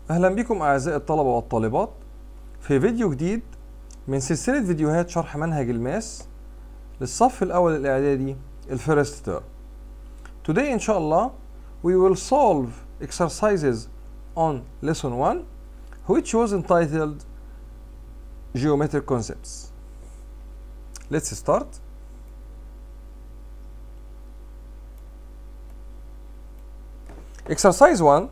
أهلا بكم أعزائي الطلبة والطالبات في فيديو جديد من سلسلة فيديوهات شرح منهج الماس للصف الأول الإعدادي الفيرست تيرم Today إن شاء الله we will solve exercises on lesson 1 which was entitled Geometric Concepts Let's start Exercise 1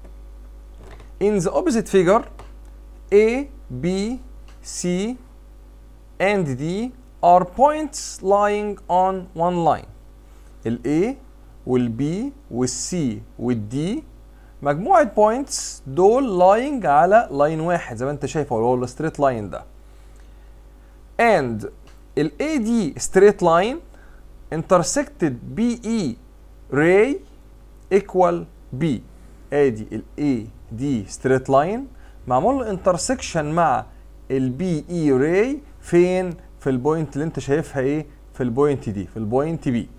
In the opposite figure, A, B, C, and D are points lying on one line. ال A وال B وال C وال D مجموعة points دول lying على line واحد زي ما انت شايف هو ال straight line ده. And ال AD straight line intersected BE ray equal B. ادي ال A دي ستريت لاين معمول له انترسكشن مع البي اي راي فين في البوينت اللي انت شايفها ايه في البوينت دي في البوينت بي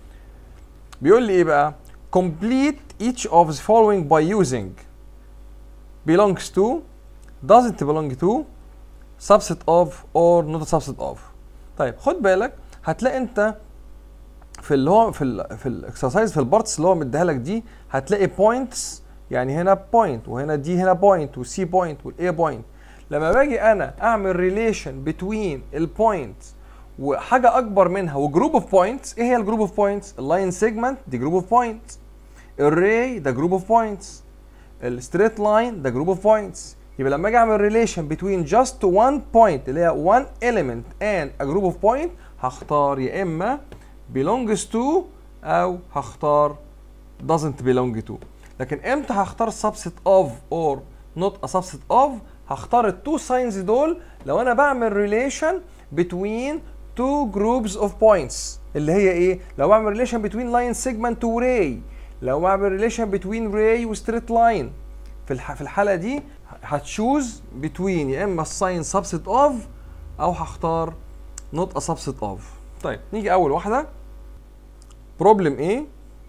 بيقول لي ايه بقى complete each of the following by using belongs to doesn't belong to subset of or not a subset of طيب خد بالك هتلاقي انت في اللي هو في ال في الاكسرسايز في البارتس اللي هو مديها لك دي هتلاقي بوينتس يعني هنا بوينت وهنا دي هنا بوينت والسي بوينت والاي بوينت لما باجي انا اعمل ريليشن بتوين البوينت وحاجه اكبر منها وجروب اوف بوينتس ايه هي الجروب اوف بوينتس اللاين سيجمنت دي جروب اوف بوينتس الري ده جروب اوف بوينتس الستريت لاين ده جروب اوف بوينتس يبقى لما اجي اعمل ريليشن بتوين جاست وان بوينت اللي هي one element and a group of point هختار يا اما belongs to او هختار doesn't belong to لكن امتى هختار subset of or not a subset of هختار التو ساينز دول لو انا بعمل relation between two groups of points اللي هي ايه لو بعمل relation between line segment و ray لو بعمل relation between ray و straight line في الح... في الحاله دي هتشوز between يا اما الساين subset of او هختار not a subset of طيب نيجي اول واحده problem A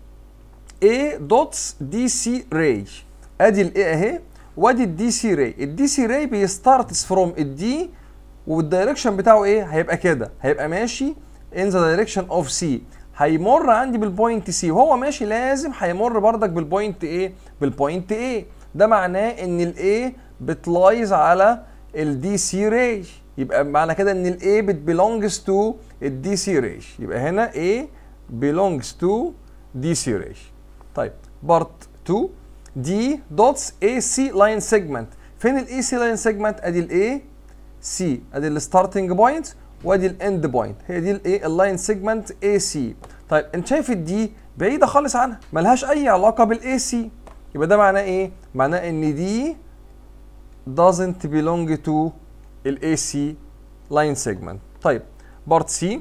A دوتس دي سي راي ادي الاي اهي وادي الدي سي راي الدي سي راي بيستارتس فروم الدي والدايركشن بتاعه ايه هيبقى كده هيبقى ماشي ان ذا دايركشن اوف سي هيمر عندي بالبوينت سي وهو ماشي لازم هيمر بردك بالبوينت ايه بالبوينت ايه ده معناه ان الاي بتلايز على الدي سي راي يبقى معنى كده ان الاي بتبيلونجز تو الدي سي راي يبقى هنا A belongs to DC ray طيب بارت 2 دي دوتس اي سي لاين سيجمنت فين الاي سي لاين سيجمنت ادي الاي سي ادي الستارتنج بوينت وادي الاند بوينت هي دي الايه اللاين سيجمنت اي سي طيب انت شايف الدي بعيده خالص عنها ملهاش اي علاقه بالاي سي يبقى ده معناه ايه معناه ان دي doesn't belong to الاي سي لاين سيجمنت طيب بارت سي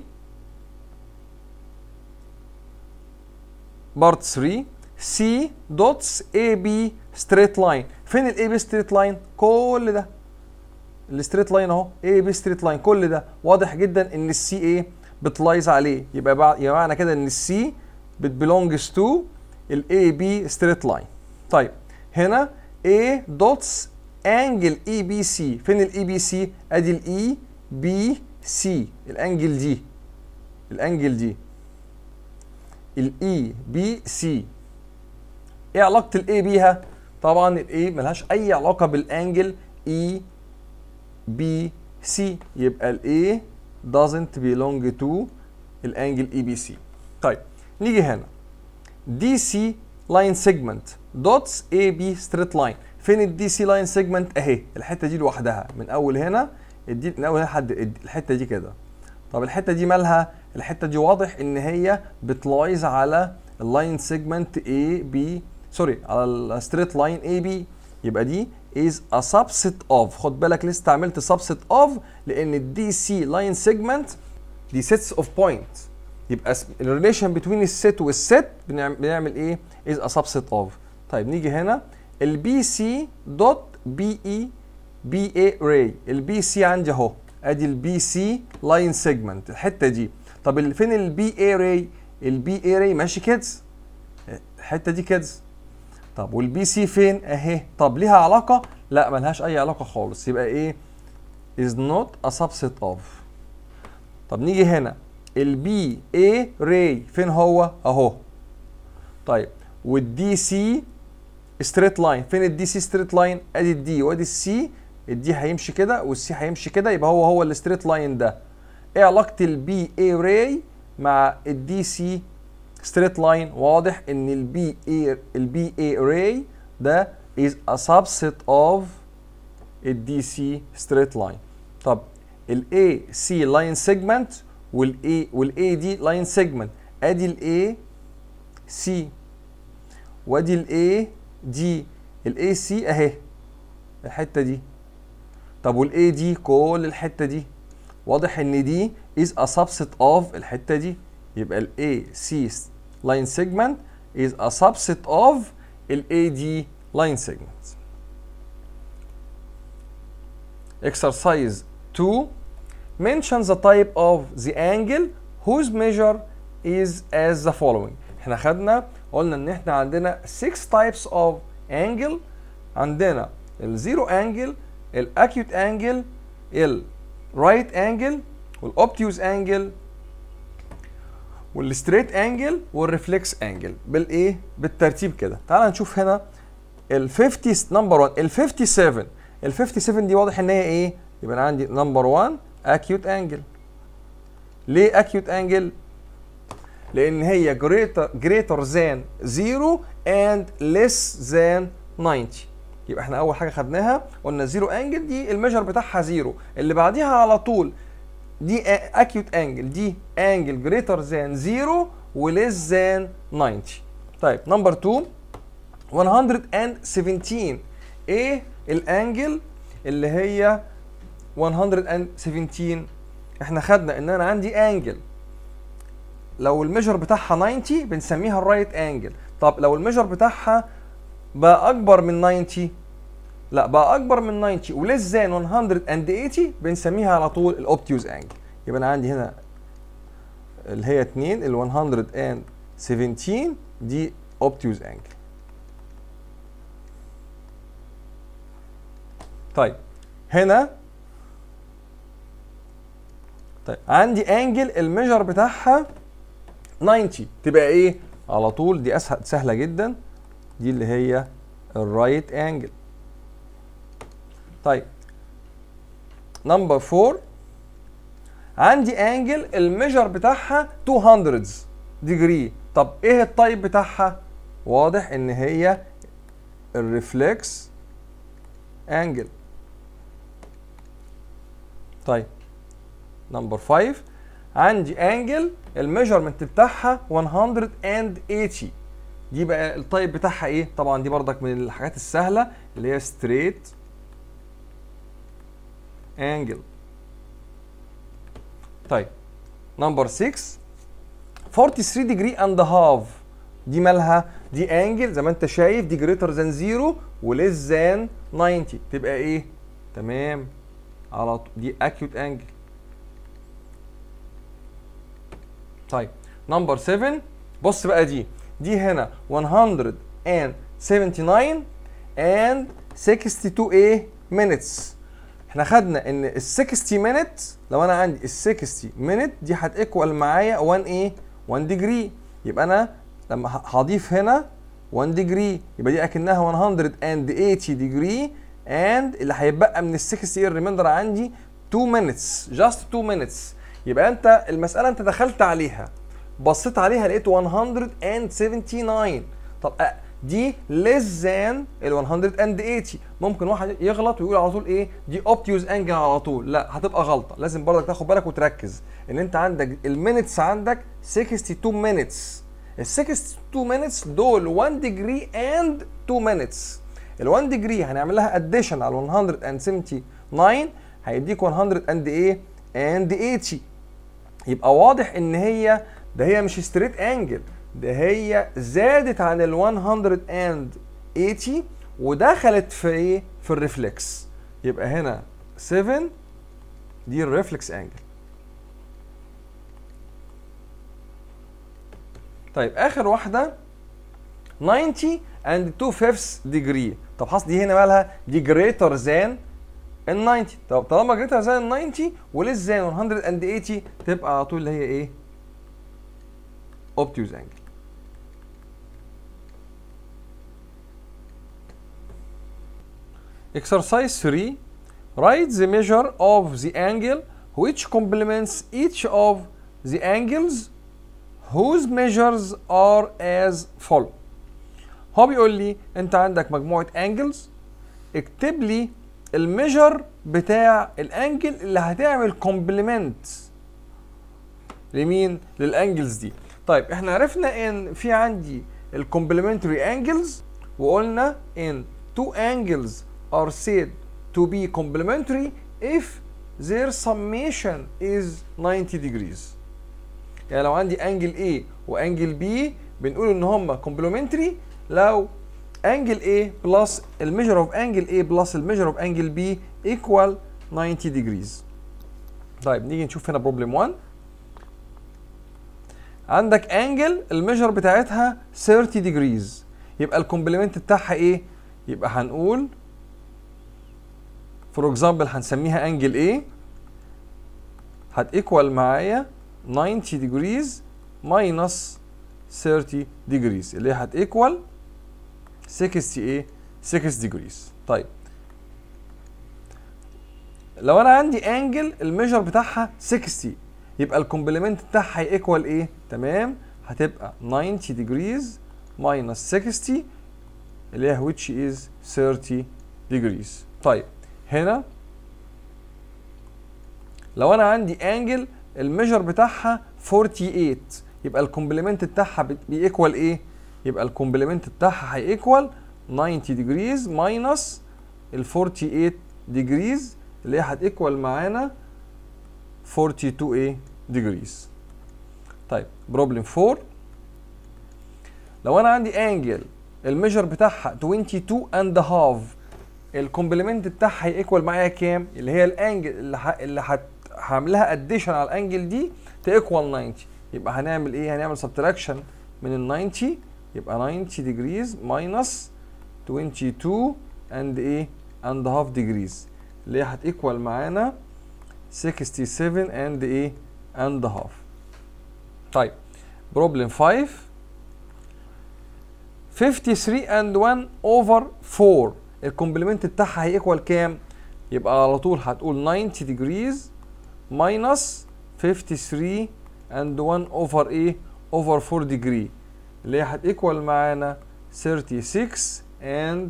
بارت 3 سي دوتس اي بي ستريت لاين فين الاي بي ستريت لاين كل ده الستريت لاين اهو اي بي ستريت لاين كل ده واضح جدا ان السي ايه بتلايز عليه يبقى بع... يبقى معنى كده ان السي بتبلونجز تو الاي بي ستريت لاين طيب هنا اي دوتس انجل اي بي سي فين الاي بي سي ادي الاي بي سي الانجل دي الانجل دي الاي بي سي ايه علاقه الاي بيها طبعا الاي ملهاش اي علاقه بالانجل اي بي سي يبقى الاي doesn't belong to الانجل اي بي سي طيب نيجي هنا دي سي لاين سيجمنت دوتس اي بي ستريت لاين فين الدي سي لاين سيجمنت اهي الحته دي لوحدها من اول هنا الدي من اول هنا لحد الحته دي كده طب الحته دي مالها الحته دي واضح ان هي بتلايز على اللاين سيجمنت اي بي سوري على الستريت لاين اي بي يبقى دي is a subset of خد بالك لسه استعملت subset of لان الدي سي لاين سيجمنت دي sets of points يبقى الريليشن بين الست والست بنعمل ايه is a subset of طيب نيجي هنا البي سي دوت بي اي بي اي راي البي سي عندي اهو ادي البي سي لاين سيجمنت الحته دي طب فين البي اي راي البي اي راي ماشي كده الحته دي كده طب والبي سي فين اهي طب ليها علاقه لا ملهاش اي علاقه خالص يبقى ايه is not a subset of طب نيجي هنا البي اي راي فين هو اهو طيب والدي سي ستريت لاين فين الدي سي ستريت لاين ادي الدي وادي السي الدي هيمشي كده والسي هيمشي كده يبقى هو هو الستريت لاين ده ايه علاقه البي اي راي مع الدي سي ستريت لاين واضح ان البي اي البي اي راي ده is a subset of الدي سي ستريت لاين طب الاي سي لاين سيجمنت والاي والاي دي لاين سيجمنت ادي الاي سي وادي الاي دي الاي سي اهي الحته دي طب والاي دي كل الحته دي واضح ان دي is a subset of الحته دي يبقى الاي سي line segment is a subset of ال AD line segment. Exercise 2 mention the type of the angle whose measure is as the following. احنا خدنا قلنا ان احنا عندنا 6 types of angle عندنا الزيرو انجل الاكيوت انجل الرايت انجل والاوبتيوز انجل والستريت انجل والريفلكس انجل بالايه بالترتيب كده تعال نشوف هنا ال 50 نمبر 1 ال 57 ال 57 دي واضح ان هي ايه يبقى انا عندي نمبر 1 اكيوت انجل ليه اكيوت انجل لان هي greater greater than 0 and less than 90 يبقى احنا اول حاجه خدناها قلنا زيرو انجل دي الميجر بتاعها زيرو اللي بعديها على طول دي اكيوت انجل دي انجل جريتر ذان 0 وليس ذان 90 طيب نمبر 2 117 ايه الانجل اللي هي 117 احنا خدنا ان انا عندي انجل لو الميجر بتاعها 90 بنسميها الرايت انجل طب لو الميجر بتاعها بقى اكبر من 90 لا بقى اكبر من 90 وليس ذان 180 بنسميها على طول الاوبتيوز انجل يبقى انا عندي هنا اللي هي 2 ال 117 دي اوبتيوز انجل طيب هنا طيب عندي انجل الميجر بتاعها 90 تبقى ايه على طول دي اسهل سهله جدا دي اللي هي الرايت انجل طيب نمبر 4 عندي انجل الميجر بتاعها 200 ديجري طب ايه التايب بتاعها واضح ان هي الريفلكس انجل طيب نمبر 5 عندي انجل الميجرمنت بتاعها 180 دي بقى التايب بتاعها ايه طبعا دي بردك من الحاجات السهله اللي هي ستريت انجل طيب نمبر 6 43 degree and a half دي مالها دي انجل زي ما انت شايف دي greater than 0 وليس than 90 تبقى ايه تمام على طول دي acute angle طيب نمبر 7 بص بقى دي دي هنا 179 and 62 ايه minutes احنا خدنا ان ال 60 minutes لو انا عندي ال 60 minute دي هتيكوال معايا 1 ايه 1 degree يبقى انا لما هضيف هنا 1 degree يبقى دي اكنها 180 degree and اللي هيبقى من ال 60 الريميندر عندي 2 minutes just 2 minutes يبقى انت المساله انت دخلت عليها بصيت عليها لقيت 179 طب دي less than ال 180 ممكن واحد يغلط ويقول على طول ايه دي اوبتيوز انجل على طول لا هتبقى غلطه لازم برضك تاخد بالك وتركز ان انت عندك المينتس عندك 62 minutes ال 62 minutes دول 1 degree and 2 minutes ال 1 degree هنعمل لها اديشن على 179 هيديك 100 اند ايه اند 80 يبقى واضح ان هي ده هي مش ستريت انجل ده هي زادت عن ال 180 ودخلت في ايه في الريفلكس يبقى هنا 7 دي الريفلكس انجل طيب اخر واحده 90 and 2 fifths degree طب حصل دي هنا مالها دي greater than ال 90 طب طالما greater than ال 90 وليس than 180 تبقى على طول اللي هي ايه obtuse angle Exercise 3 Write the measure of the angle which complements each of the angles whose measures are as follow هو بيقول لي انت عندك مجموعة angles اكتب لي الميجر بتاع الانجل اللي هتعمل كومبلمنت لمين للانجلز دي طيب احنا عرفنا ان في عندي الكومبلمنتري انجلز وقلنا ان two angles are said to be complementary if their summation is 90 degrees يعني لو عندي انجل A وانجل B بنقول ان هما complementary لو angle A plus الميجر of angle A plus الميجر of angle B equal 90 degrees طيب نيجي نشوف هنا بروبلم 1 عندك انجل الميجر بتاعتها 30 degrees يبقى الكومبلمنت بتاعها ايه يبقى هنقول فور اكزامبل هنسميها انجل A هتيكوال معايا 90 degrees minus 30 degrees اللي هي هتيكوال 60 ايه 6 degrees طيب لو انا عندي انجل الميجر بتاعها 60 يبقى الكومبلمنت بتاعها هيكوال ايه تمام هتبقى 90 degrees minus 60 اللي هي which is 30 degrees طيب هنا لو انا عندي انجل الميجر بتاعها 48 يبقى الكومبلمنت بتاعها بيكوال ايه يبقى الكومبلمنت بتاعها هيكوال 90 degrees minus ال 48 degrees اللي هي هتيكوال معانا 42 ايه degrees طيب بروبلم 4 لو انا عندي انجل الميجر بتاعها 22 اند هاف الكومبلمنت بتاعها هيكوال معايا كام اللي هي الانجل اللي ح... اللي هت... هعملها اديشن على الانجل دي تيكوال 90 يبقى هنعمل ايه هنعمل سبتراكشن من ال 90 يبقى 90 degrees minus 22 and ايه and half degrees اللي هي هتيكوال معانا 67 and ايه and half طيب بروبلم 5 53 and 1 over 4 الكومبلمنت بتاعها هيكوال كام يبقى على طول هتقول 90 degrees minus 53 and 1 over ايه over 4 degree اللي هي هتيكوال معانا 36 and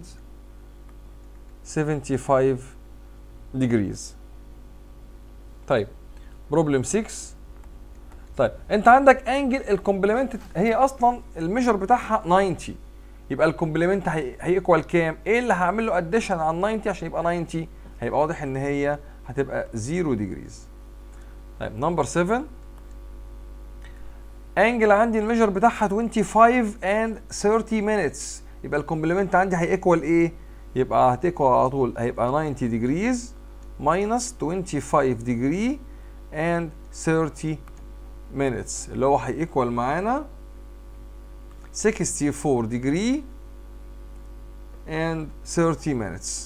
75 degrees طيب بروبلم 6 طيب انت عندك انجل الكومبلمنت هي اصلا الميجر بتاعها 90 يبقى الكومبلمنت هيكوال كام ايه اللي هعمل له اديشن على 90 عشان يبقى 90 هيبقى واضح ان هي هتبقى 0 ديجريز طيب نمبر 7 انجل عندي الميجر بتاعها 25 and 30 minutes يبقى الكومبلمنت عندي هيكوال ايه يبقى هتيكوال على طول هيبقى 90 degrees minus 25 degree and 30 minutes اللي هو هيكوال معانا 64 degree and 30 minutes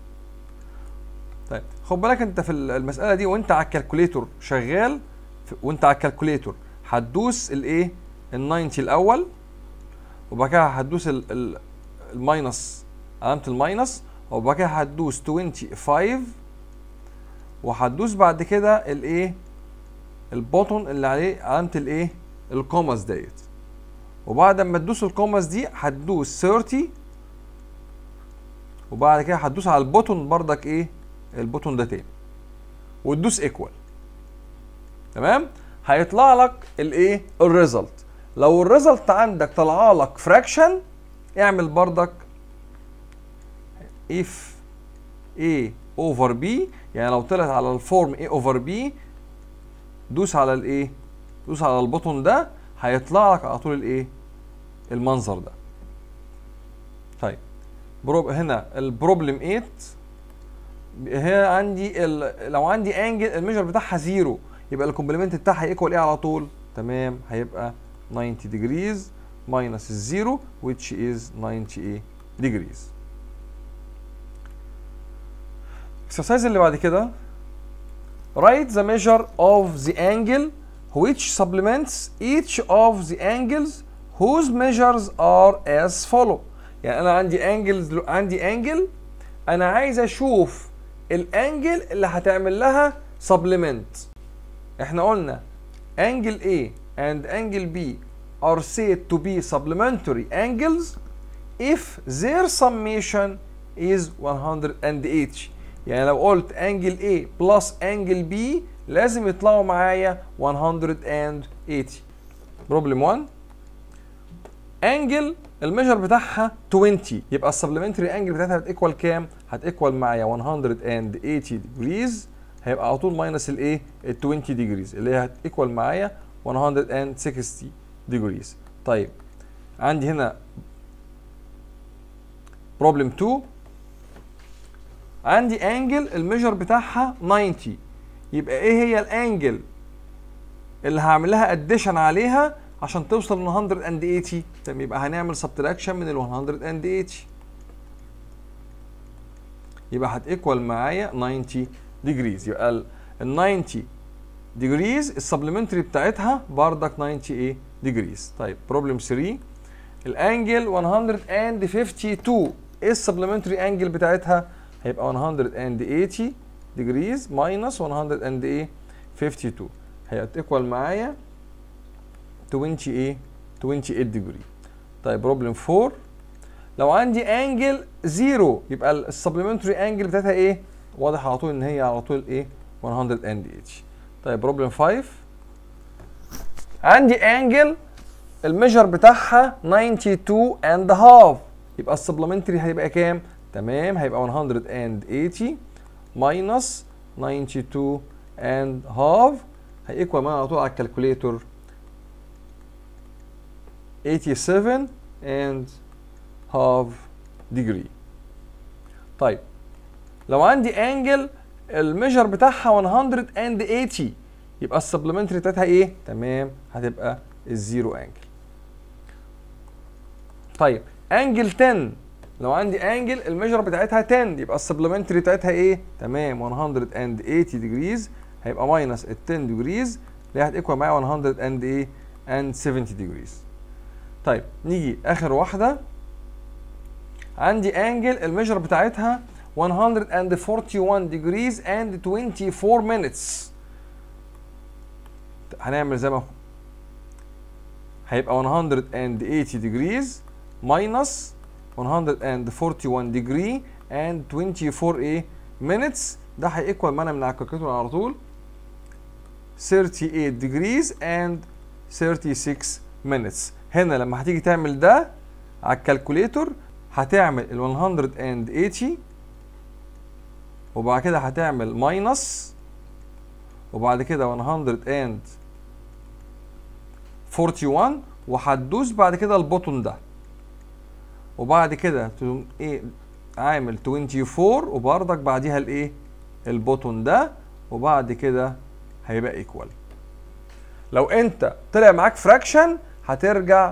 طيب خد بالك انت في المساله دي وانت على الكالكوليتور شغال وانت على الكالكوليتور هتدوس الايه ال 90 الاول وبعد كده هتدوس الماينس علامه الماينس وبعد كده هتدوس 25 وهتدوس بعد كده الايه البوتون اللي عليه علامه الايه الكوماس ديت وبعد ما تدوس الكوماس دي هتدوس 30 وبعد كده هتدوس على البوتون بردك ايه البوتون ده تاني وتدوس ايكوال تمام هيطلع لك الايه الريزلت لو الريزلت عندك طلع لك فراكشن اعمل بردك if a over b يعني لو طلعت على الفورم a over b دوس على الايه دوس على البوتون ده هيطلع لك على طول الايه المنظر ده طيب بروب هنا البروبلم 8 هنا عندي ال... لو عندي انجل الميجر بتاعها زيرو يبقى الكومبلمنت بتاعها ايكوال ايه على طول تمام هيبقى 90 degrees minus الزيرو which is 90 degrees exercise اللي بعد كده write the measure of the angle which supplements each of the angles whose measures are as follow يعني انا عندي angles عندي angle انا عايز اشوف الانجل اللي هتعمل لها supplement احنا قلنا angle A and angle B are said to be supplementary angles if their summation is 180 يعني لو قلت angle A plus angle B لازم يطلعوا معايا 180 problem 1 angle الميجر بتاعها 20 يبقى السبلمنتري انجل بتاعتها هتيكوال كام؟ هتيكوال معايا 180 degrees هيبقى على طول ماينس الايه؟ ال 20 degrees اللي هي هتيكوال معايا 160 degrees طيب عندي هنا بروبلم 2 عندي انجل الميجر بتاعها 90 يبقى ايه هي الانجل اللي هعمل لها اديشن عليها عشان توصل ل 180 طب يبقى هنعمل سبتراكشن من ال 180 يبقى هتيكوال معايا 90 ديجريز يبقى ال 90 ديجريز السبلمنتري بتاعتها بردك 90 ايه ديجريز طيب بروبلم 3 الانجل 152 ايه السبلمنتري انجل بتاعتها هيبقى 180 ديجريز ماينس 152 هيتيكوال معايا 20 ايه 28 ديجري طيب بروبلم 4 لو عندي انجل زيرو يبقى السبلمنتري انجل بتاعتها ايه واضح على طول ان هي على طول ايه 180 طيب بروبلم 5 عندي انجل الميجر بتاعها 92 اند هاف يبقى السبلمنتري هيبقى كام تمام هيبقى 180 ماينس 92 اند هاف هيكوال معانا على طول على الكالكوليتور 87 and half degree طيب لو عندي انجل الميجر بتاعها 180 يبقى السبلمنتري بتاعتها ايه؟ تمام هتبقى الزيرو انجل طيب انجل 10 لو عندي انجل الميجر بتاعتها 10 يبقى السبلمنتري بتاعتها ايه؟ تمام 180 ديجريز هيبقى ماينس ال 10 ديجريز اللي هتيكوال معايا 100 and ايه؟ and 70 ديجريز طيب نيجي اخر واحده عندي انجل الميجر بتاعتها 141 degrees and 24 minutes هنعمل زي ما هيبقى 180 degrees minus 141 degree and 24 ايه minutes ده هيكوال معانا من على الكالكوليتور على طول 38 degrees and 36 minutes هنا لما هتيجي تعمل ده على الكالكوليتور هتعمل ال 180 وبعد كده هتعمل ماينس وبعد كده 141 وهتدوس بعد كده البوتون ده وبعد كده تقوم ايه عامل 24 وبرضك بعديها الايه البوتون ده وبعد كده هيبقى ايكوال لو انت طلع معاك فراكشن هترجع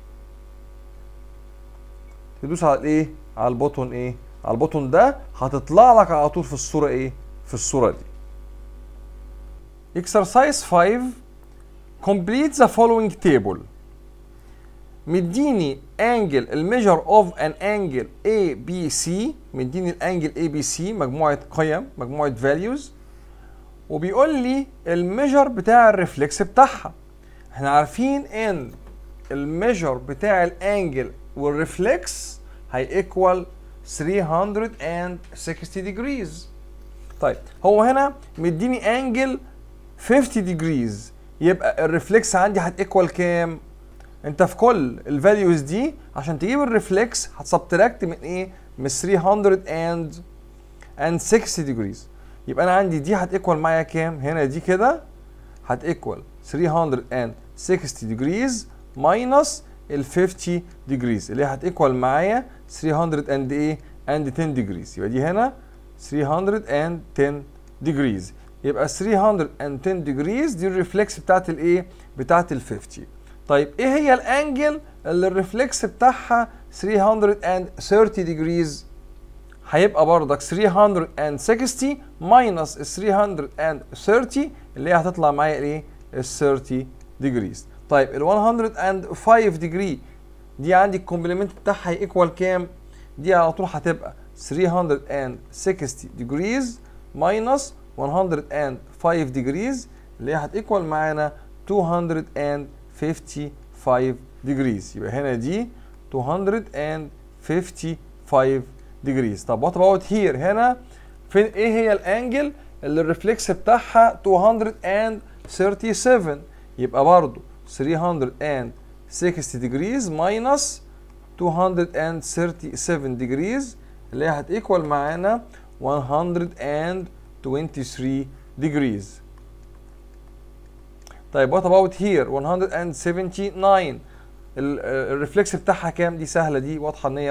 تدوس على الايه على البوتون ايه على البوتون ده هتطلع لك على طول في الصوره ايه في الصوره دي exercise 5 complete the following table مديني انجل الميجر اوف ان انجل اي بي سي مديني الانجل اي بي سي مجموعه قيم مجموعه فاليوز وبيقول لي الميجر بتاع الريفلكس بتاعها احنا عارفين ان الميجر بتاع الانجل والريفلكس هيكوال 360 degrees طيب هو هنا مديني انجل 50 degrees يبقى الريفلكس عندي هتيكوال كام انت في كل الفاليوز دي عشان تجيب الريفلكس هتسبتراكت من ايه من 360 degrees يبقى انا عندي دي هتيكوال معايا كام هنا دي كده هتيكوال 360 degrees minus ال 50 degrees اللي هتيكوال معايا 300 and ايه and 10 degrees يبقى دي هنا 310 degrees يبقى 310 degrees دي الريفلكس بتاعت الايه بتاعت ال 50 طيب ايه هي الانجل اللي الريفلكس بتاعها 330 degrees هيبقى برضك 360 ماينس ال 330 اللي هي هتطلع معايا الايه؟ ال 30 degrees طيب ال 105 degree دي عندي الكومبلمنت بتاعها ايكوال كام؟ دي على طول هتبقى 360 degrees ماينس 105 degrees اللي هي هتيكوال معانا 255 degrees يبقى هنا دي 255 degrees طب وات اباوت هير هنا فين ايه هي الانجل اللي الريفلكس بتاعها 237 يبقى برضو 360 degrees minus 237 degrees اللي هي هتيكوال معانا 123 degrees طيب وات اباوت هير 179 الريفلكس بتاعها كام دي سهله دي واضحه ان هي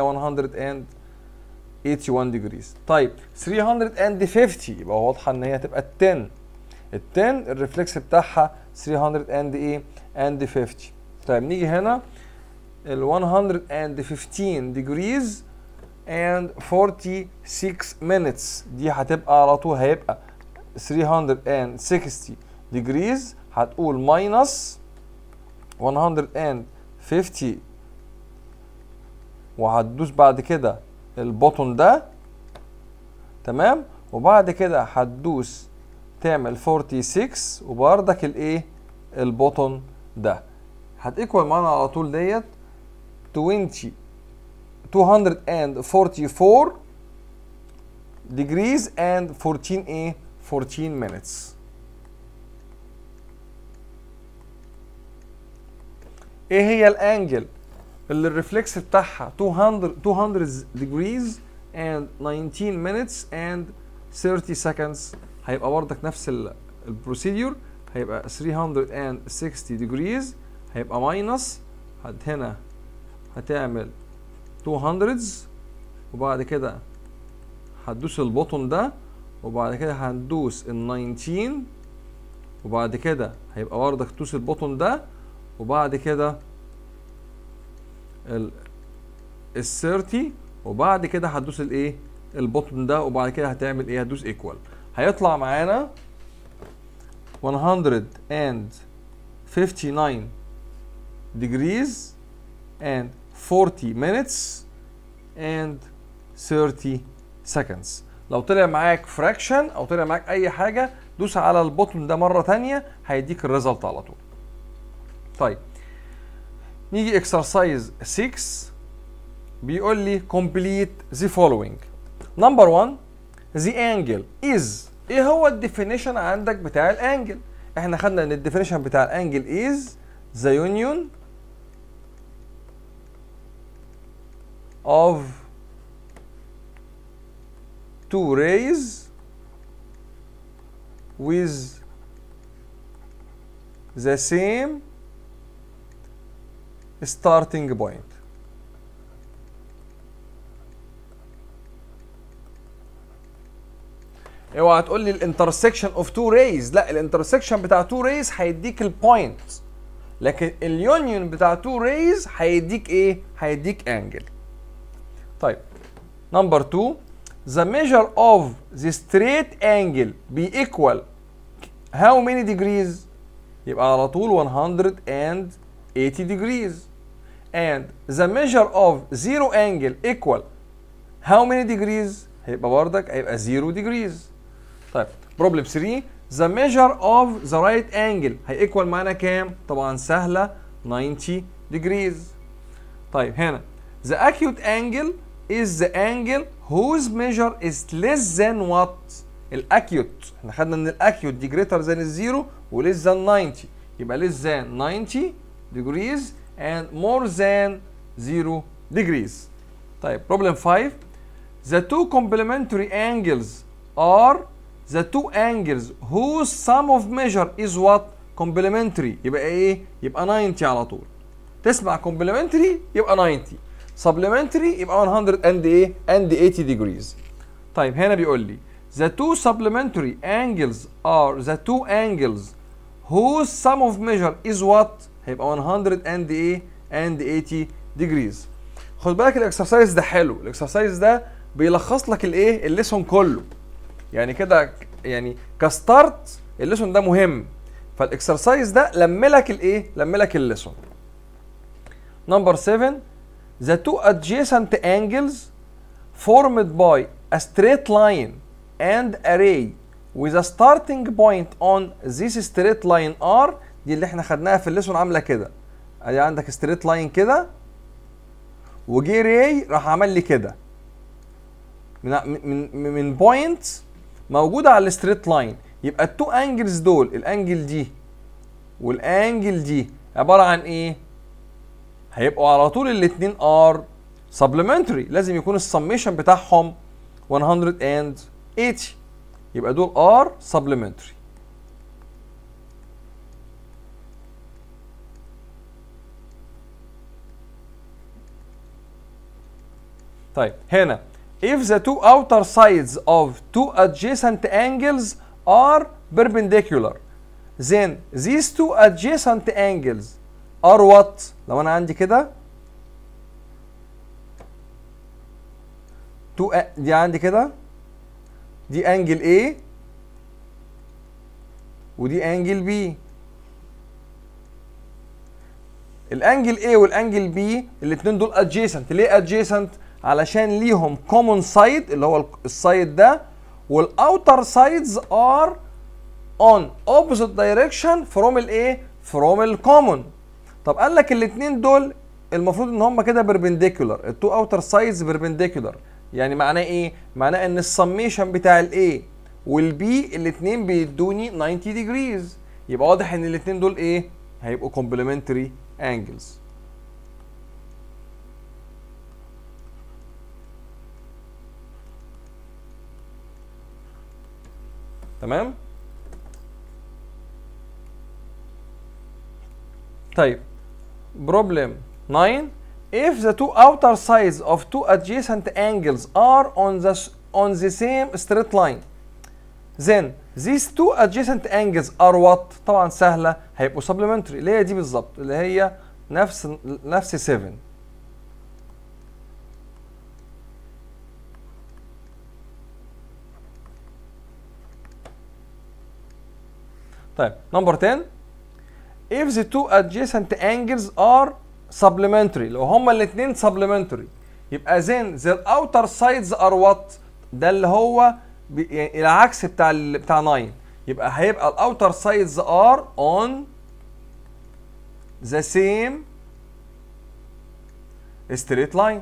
181 degrees طيب 350 يبقى واضحه ان هي هتبقى 10 ال 10 الريفلكس بتاعها 300 اند ايه اند 50 طيب نيجي هنا ال 115 degrees and 46 minutes دي هتبقى على طول هيبقى 360 degrees هتقول ماينس 150 وهتدوس بعد كده البوتون ده تمام وبعد كده هتدوس تعمل 46 وبردك الايه البوتون ده هتيكوال معانا على طول ديت 20 244 degrees and 14 ايه 14 minutes ايه هي الانجل اللي الريفلكس بتاعها 200 200 degrees and 19 minutes and 30 seconds هيبقى برضك نفس البروسيدور هيبقى 360 degrees هيبقى ماينس هنا هتعمل 200 وبعد كده هتدوس البوتون ده وبعد كده هندوس ال 19 وبعد كده هيبقى برضك تدوس البوتون ده وبعد كده ال 30 وبعد كده هتدوس الايه البوتون ده وبعد كده هتعمل ايه هتدوس ايكوال هيطلع معانا 159 degrees and 40 minutes and 30 seconds لو طلع معاك فراكشن او طلع معاك اي حاجه دوس على البوتون ده مره ثانيه هيديك الريزلت على طول طيب نيجي اكسرسايز 6 بيقول لي complete the following number 1 the angle is ايه هو الديفينيشن عندك بتاع الانجل احنا خدنا ان الديفينيشن بتاع الانجل is the union of two rays with the same starting point اوعى تقول لي الانترسكشن اوف تو ريز لا الانترسكشن بتاع تو ريز هيديك البوينت لكن اليونيون بتاع تو ريز هيديك ايه هيديك انجل طيب نمبر 2 the measure of the straight angle be equal how many degrees يبقى على طول 180 degrees and the measure of zero angle equal how many degrees هيبقى بردك هيبقى 0 degrees طيب بروبلم 3 the measure of the right angle هيكوال معانا كام طبعا سهله 90 degrees طيب هنا the acute angle is the angle whose measure is less than what الاكيوت احنا خدنا ان الاكيوت دي greater than الزيرو و less than 90 يبقى less than 90 degrees and more than 0 degrees طيب problem 5 the two complementary angles are the two angles whose sum of measure is what complementary يبقى ايه يبقى 90 على طول تسمع complementary يبقى 90 supplementary يبقى 100 and ايه and 80 degrees طيب هنا بيقول لي the two supplementary angles are the two angles whose sum of measure is what هيبقى 100 and ايه and 80 degrees خد بالك الاكسرسايز ده حلو الاكسرسايز ده بيلخص لك الايه الليسون كله يعني كده يعني كستارت الليسون ده مهم فالاكسرسايز ده لم لك الايه لم لك الليسون نمبر 7 the two adjacent angles formed by a straight line and array with a starting point on this straight line r دي اللي احنا خدناها في الليسون عامله كده ادي عندك ستريت لاين كده وجي راي راح عمل لي كده من من من بوينت موجوده على الستريت لاين يبقى التو انجلز دول الانجل دي والانجل دي عباره عن ايه هيبقوا على طول الاثنين ار سبلمنتري لازم يكون السميشن بتاعهم 180 يبقى دول ار سبلمنتري طيب هنا if the two outer sides of two adjacent angles are perpendicular then these two adjacent angles are what لو انا عندي كده تو دي عندي كده دي انجل A ودي انجل B الانجل A والانجل B الاثنين دول adjacent ليه adjacent علشان ليهم common side اللي هو السايد ده والاوتر سايدز ار on opposite direction from الايه from الكومن طب قال لك الاثنين دول المفروض ان هم كده بيربنديكولار التو اوتر سايدز بيربنديكولار يعني معناه ايه معناه ان السميشن بتاع الاي والبي الاثنين بيدوني 90 ديجريز يبقى واضح ان الاثنين دول ايه هيبقوا complementary angles تمام طيب problem 9 if the two outer sides of two adjacent angles are on the on the same straight line then these two adjacent angles are what طبعا سهله هيبقوا supplementary اللي هي دي بالظبط اللي هي نفس نفس 7 طيب نمبر 10 if the two adjacent angles are supplementary لو هما الاثنين supplementary يبقى then their outer sides are what ده اللي هو يعني العكس بتاع ال بتاع 9 يبقى هيبقى الاوتر sides are on the same straight line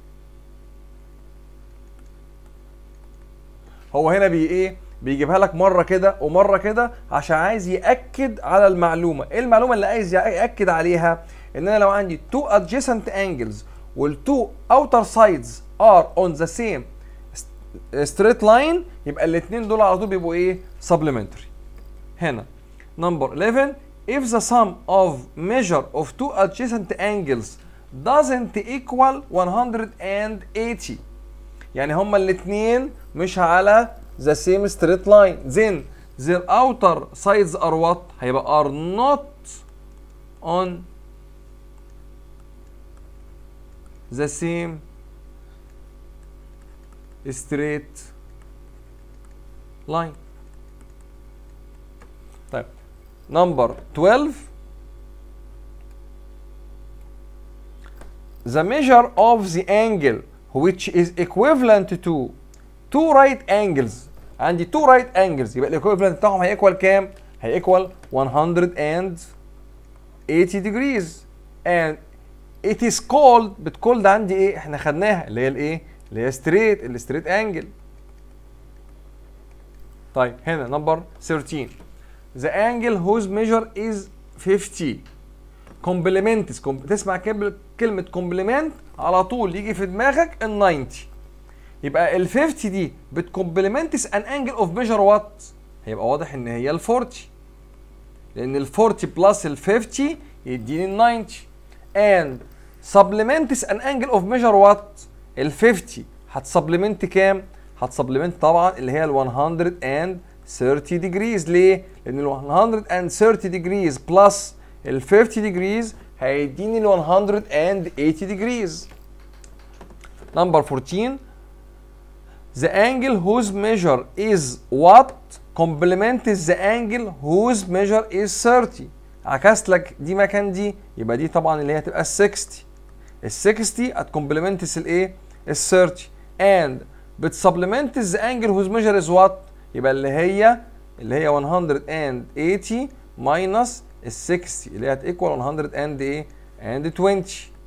هو هنا بي ايه بيجيبها لك مره كده ومره كده عشان عايز ياكد على المعلومه ايه المعلومه اللي عايز ياكد عليها ان انا لو عندي two adjacent angles والتو outer sides are on the same straight line يبقى الاثنين دول على طول بيبقوا ايه supplementary هنا number 11 if the sum of measure of two adjacent angles doesn't equal 180 يعني هما الاثنين مش على the same straight line then their outer sides are what هيبقى are not on the same straight line طيب number 12 the measure of the angle which is equivalent to two right angles عندي two right angles يبقى الايكويفالنت بتاعهم هيكوال كام؟ هيكوال 180 degrees and it is called بتكولد عندي ايه؟ احنا خدناها اللي هي الايه؟ اللي هي ستريت الستريت انجل طيب هنا نمبر 13 the angle whose measure is 50 complements تسمع كلمة complement على طول يجي في دماغك ال 90 يبقى ال 50 دي بتكومبلمنتس ان انجل اوف ميجر وات هيبقى واضح ان هي ال 40 لان ال 40 بلس ال 50 يديني ال 90 and supplements an angle of measure what ال 50 هتسبلمنت كام هتسبلمنت طبعا اللي هي ال 130 degrees ليه لان ال 130 degrees بلس ال 50 degrees هيديني ال 180 degrees number 14 the angle whose measure is what complements the angle whose measure is 30 عكست لك دي مكان دي يبقى دي طبعا اللي هي هتبقى ال 60 ال 60 هتكمبلمنتس الايه ال 30 and بتسبلمنتس the angle whose measure is what يبقى اللي هي اللي هي 180 minus ال 60 اللي هي هتيكوال 100 and ايه and 20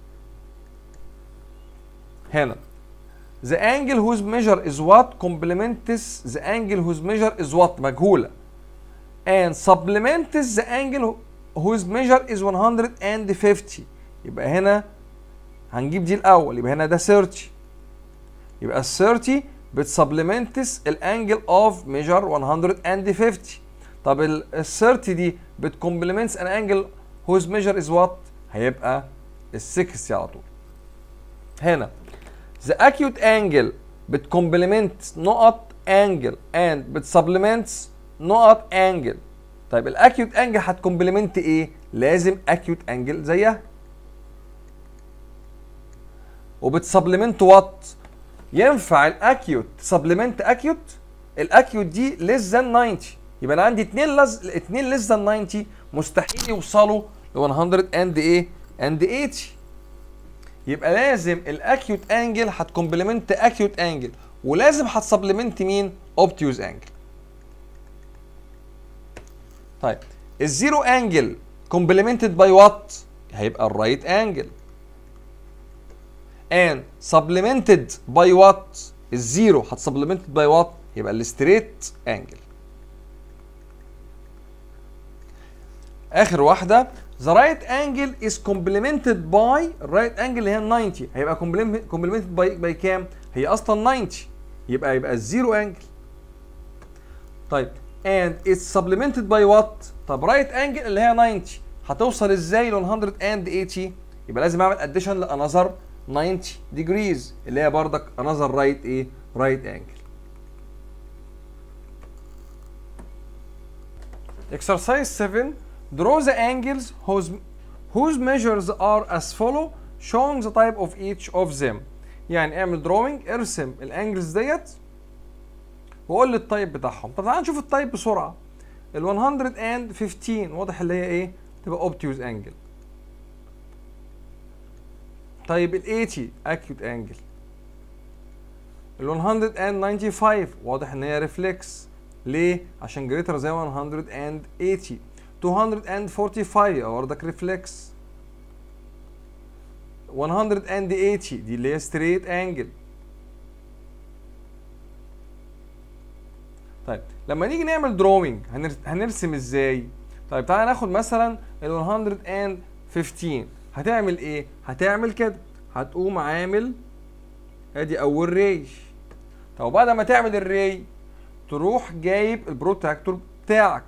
هنا the angle whose measure is what complements the angle whose measure is what مجهولة and supplements the angle whose measure is 150 يبقى هنا هنجيب دي الأول يبقى هنا ده 30 يبقى ال 30 بتسبلمنتس الانجل اوف ميجر 150 طب ال 30 دي بتكمبلمنتس ان انجل whose measure is what هيبقى ال 60 على طول هنا the acute angle بتكمبلمنت نقط angle and بتسبلمنتس نقط angle طيب الاكيوت انجل هتكمبلمنت ايه لازم اكيوت انجل زيها وبتسبلمنت وات ينفع الاكيوت سبلمنت اكيوت الاكيوت دي ليس ذان 90 يبقى انا عندي اتنين لز اتنين ليس ذان 90 مستحيل يوصلوا ل 100 اند ايه اند 80 يبقى لازم الاكيوت انجل هتكمبلمنت اكيوت انجل ولازم هتسبلمنت مين اوبتيوز انجل طيب الزيرو انجل كومبلمنتد باي وات هيبقى الرايت انجل and supplemented by what الزيرو هتسبلمنتد باي وات يبقى الستريت انجل اخر واحده the right angle is complemented by right angle اللي هي 90 هيبقى complemented by by كام هي اصلا 90 يبقى يبقى الزيرو انجل طيب and it's supplemented by what طب right angle اللي هي 90 هتوصل ازاي ل 180 يبقى لازم اعمل addition لانذر 90 degrees اللي هي بردك another right ايه right angle exercise 7 draw the angles whose whose measures are as follow showing the type of each of them يعني اعمل drawing ارسم الانجلز ديت وقول لي التايب بتاعهم طب تعال نشوف التايب بسرعه ال 115 واضح اللي هي ايه تبقى obtuse angle طيب ال 80 acute angle ال 195 واضح ان هي ريفلكس ليه؟ عشان جريتر زي 180 245 برضك ريفلكس 180 دي اللي هي ستريت انجل طيب لما نيجي نعمل دروينج هنرسم ازاي؟ طيب تعالى ناخد مثلا ال 115 هتعمل ايه؟ هتعمل كده هتقوم عامل ادي اول ري طب وبعد ما تعمل الري تروح جايب البروتراكتور بتاعك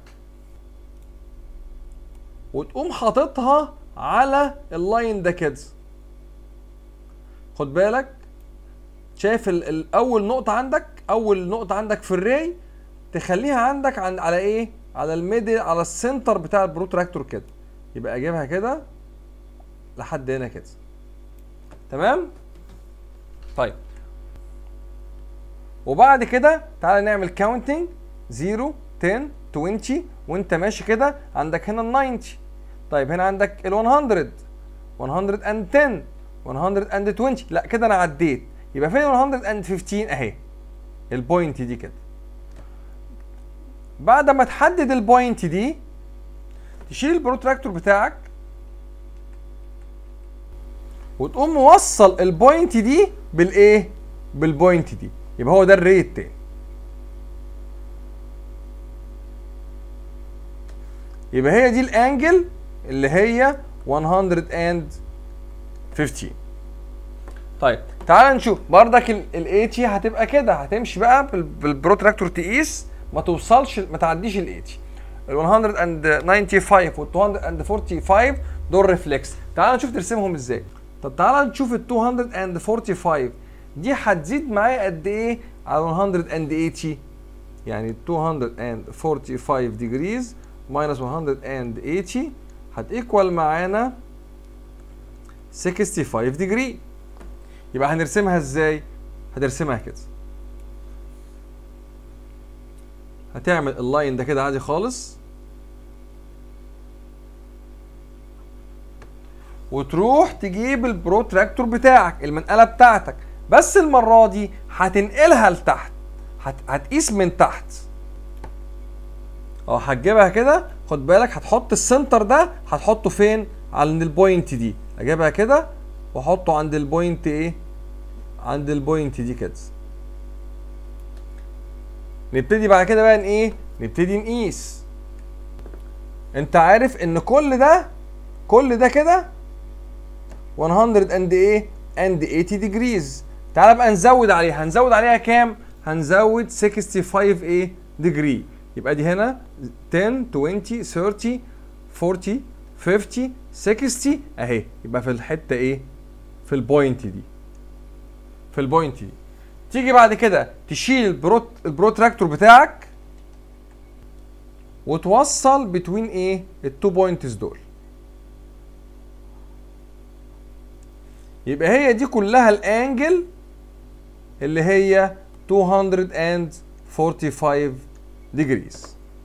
وتقوم حاططها على اللاين ده كده خد بالك شايف اول نقطة عندك اول نقطة عندك في الري تخليها عندك عن على ايه على الميدل على السنتر بتاع البروتراكتور كده يبقى اجيبها كده لحد هنا كده تمام طيب وبعد كده تعالى نعمل كاونتنج 0 10 20 وانت ماشي كده عندك هنا ال 90 طيب هنا عندك ال 100 110 120 لا كده انا عديت يبقى فين ال 115 اهي البوينت دي كده بعد ما تحدد البوينت دي تشيل البروتراكتور بتاعك وتقوم موصل البوينت دي بالايه بالبوينت دي يبقى هو ده الري التاني يبقى هي دي الانجل اللي هي 115 طيب تعال نشوف بردك ال 80 هتبقى كده هتمشي بقى بالبروتراكتور تقيس ما توصلش ما تعديش ال 80 ال 195 وال 245 دول ريفلكس تعال نشوف ترسمهم ازاي طب تعال نشوف ال 245 دي هتزيد معايا قد ايه على 180 يعني 245 degrees minus 180 هتيكوال معانا 65 degree يبقى هنرسمها ازاي هترسمها كده هتعمل اللاين ده كده عادي خالص وتروح تجيب البروتراكتور بتاعك المنقله بتاعتك بس المره دي هتنقلها لتحت هت... هتقيس من تحت اه هتجيبها كده خد بالك هتحط السنتر ده هتحطه فين عند البوينت دي اجيبها كده واحطه عند البوينت ايه عند البوينت دي كده نبتدي بعد كده بقى ايه نبتدي نقيس انت عارف ان كل ده كل ده كده 100 اند ايه اند 80 ديجريز تعال بقى نزود عليها هنزود عليها كام هنزود 65 ايه ديجري يبقى دي هنا 10 20 30 40 50 60 اهي يبقى في الحته ايه في البوينت دي في البوينت دي تيجي بعد كده تشيل البروت البروتراكتور بتاعك وتوصل بتوين ايه التو بوينتس دول يبقى هي دي كلها الانجل اللي هي 245 degrees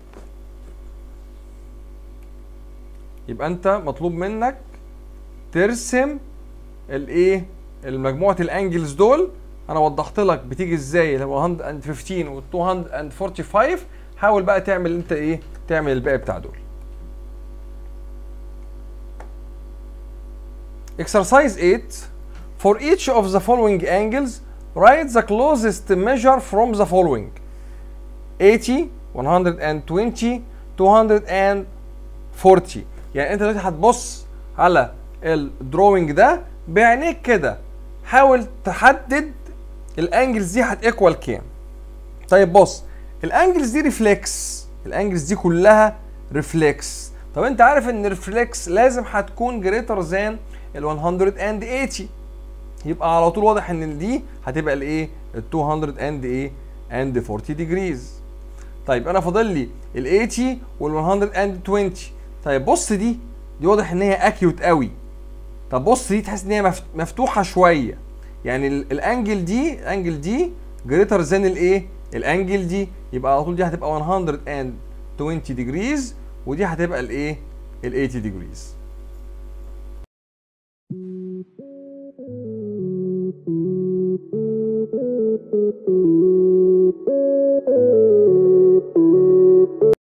يبقى انت مطلوب منك ترسم الايه المجموعه الانجلز دول انا وضحت لك بتيجي ازاي 115 و 245 حاول بقى تعمل انت ايه تعمل الباقي بتاع دول Exercise 8 For each of the following angles write the closest measure from the following 80 120 240 يعني انت دلوقتي هتبص على الدروينج ده بعينيك كده حاول تحدد الانجلز دي هتيكوال كام طيب بص الانجلز دي ريفلكس الانجلز دي كلها ريفلكس طب انت عارف ان الريفلكس لازم هتكون جريتر ذان ال 180 يبقى على طول واضح ان دي هتبقى الايه ال 200 اند ايه اند 40 ديجريز طيب انا فاضل لي ال 80 وال 120 طيب بص دي دي واضح ان هي اكيوت قوي طب بص دي تحس ان هي مفتوحه شويه يعني الانجل دي الانجل دي جريتر ذان الايه الانجل دي يبقى على طول دي هتبقى 120 ديجريز ودي هتبقى الايه ال 80 ديجريز Thank you.